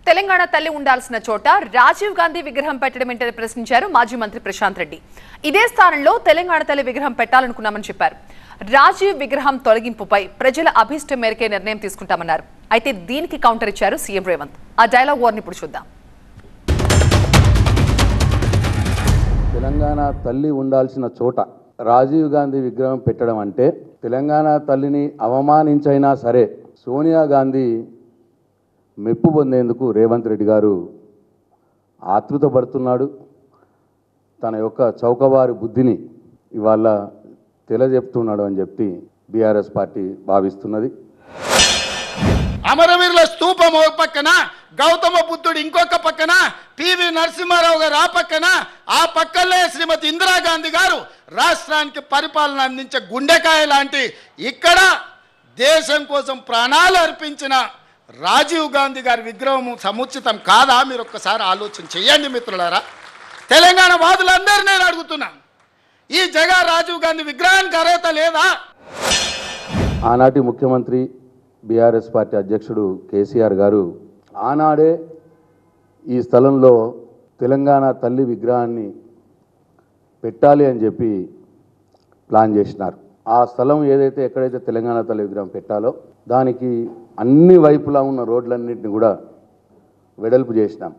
తెలంగాణ తల్లి ఉండాల్సిన చోట రాజీవ్ గాంధీ విగ్రహం పెట్టడం ఏంటని ప్రశ్నించారు మాజీ మంత్రి ప్రశాంత్ రెడ్డి ఇదే స్థానంలో తెలంగాణ తల్లి విగ్రహం పెట్టాలనుకున్నామని చెప్పారు రాజీవ్ విగ్రహం తొలగింపుపై ప్రజల అభిష్టం మేరకే నిర్ణయం తీసుకుంటామన్నారు అయితే దీనికి కౌంటర్ ఇచ్చారు సీఎం రేవంత్ ఆ డైలాగ్ వార్ని ఇప్పుడు చూద్దాం తెలంగాణ తల్లి ఉండాల్సిన చోట రాజీవ్ గాంధీ విగ్రహం పెట్టడం అంటే తెలంగాణ తల్లిని అవమానించైనా సరే సోనియా గాంధీ మెప్పు పొందేందుకు రేవంత్ రెడ్డి గారు ఆతృత పడుతున్నాడు తన యొక్క చౌకబారు బుద్ధిని ఇవాళ తెలియజెప్తున్నాడు అని చెప్పి బీఆర్ఎస్ పార్టీ భావిస్తున్నది అమరవీరుల స్తూపం ఒక పక్కన గౌతమ బుద్ధుడు ఇంకొక పక్కన పివి నరసింహారావు గారు ఆ పక్కన ఆ పక్కనే శ్రీమతి ఇందిరాగాంధీ గారు రాష్ట్రానికి పరిపాలన అందించే గుండెకాయ లాంటి ఇక్కడ దేశం కోసం ప్రాణాలు అర్పించిన రాజీవ్ గాంధీ గారి విగ్రహం సముచితం కాదా మీరు ఒక్కసారి ఆలోచన చెయ్యండి మిత్రులారా తెలంగాణ వాదులందరూ నేను అడుగుతున్నా ఈ జగా రాజీవ్ గాంధీ విగ్రహానికి అర్హత లేదా ఆనాటి ముఖ్యమంత్రి బీఆర్ఎస్ పార్టీ అధ్యక్షుడు కేసీఆర్ గారు ఆనాడే ఈ స్థలంలో తెలంగాణ తల్లి విగ్రహాన్ని పెట్టాలి అని చెప్పి ప్లాన్ చేసినారు ఆ స్థలం ఏదైతే ఎక్కడైతే తెలంగాణ తల్లి విగ్రహం పెట్టాలో దానికి అన్ని వైపులా ఉన్న రోడ్లన్నింటినీ కూడా వెడల్పు చేసినాం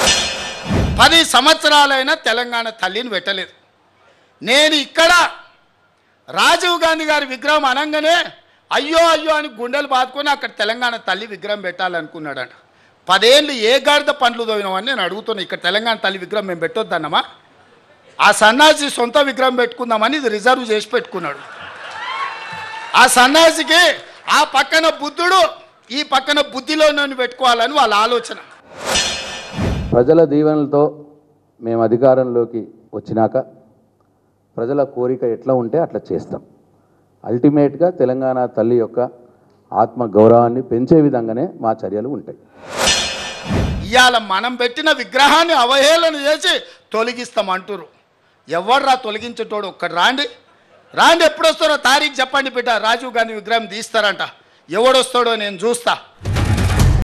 పది సంవత్సరాలైనా తెలంగాణ తల్లిని పెట్టలేదు నేను ఇక్కడ రాజీవ్ గాంధీ గారి విగ్రహం అనగానే అయ్యో అయ్యో అని గుండెలు బాదుకొని అక్కడ తెలంగాణ తల్లి విగ్రహం పెట్టాలనుకున్నాడంట పదేళ్ళు ఏ గాడిద పండ్లు తోయినామని నేను అడుగుతున్నా ఇక్కడ తెలంగాణ తల్లి విగ్రహం మేము పెట్టొద్దన్నమా ఆ సన్నాసి సొంత విగ్రహం పెట్టుకుందామని ఇది రిజర్వ్ చేసి పెట్టుకున్నాడు ఆ సన్యాసికి ఆ పక్కన బుద్ధుడు ఈ పక్కన బుద్ధిలో నన్ను పెట్టుకోవాలని వాళ్ళ ఆలోచన ప్రజల దీవెనలతో మేము అధికారంలోకి వచ్చినాక ప్రజల కోరిక ఎట్లా ఉంటే అట్లా చేస్తాం అల్టిమేట్గా తెలంగాణ తల్లి యొక్క ఆత్మ గౌరవాన్ని పెంచే విధంగానే మా చర్యలు ఉంటాయి ఇవాళ మనం పెట్టిన విగ్రహాన్ని అవహేళన చేసి తొలగిస్తామంటారు ఎవర్రా తొలగించేటోడు ఒక్కడు రాండి రాండి ఎప్పుడు వస్తారో తారీఖు చెప్పండి బిడ్డ రాజీవ్ గాంధీ విగ్రహం తీస్తారంట ఎవడొస్తాడో నేను చూస్తా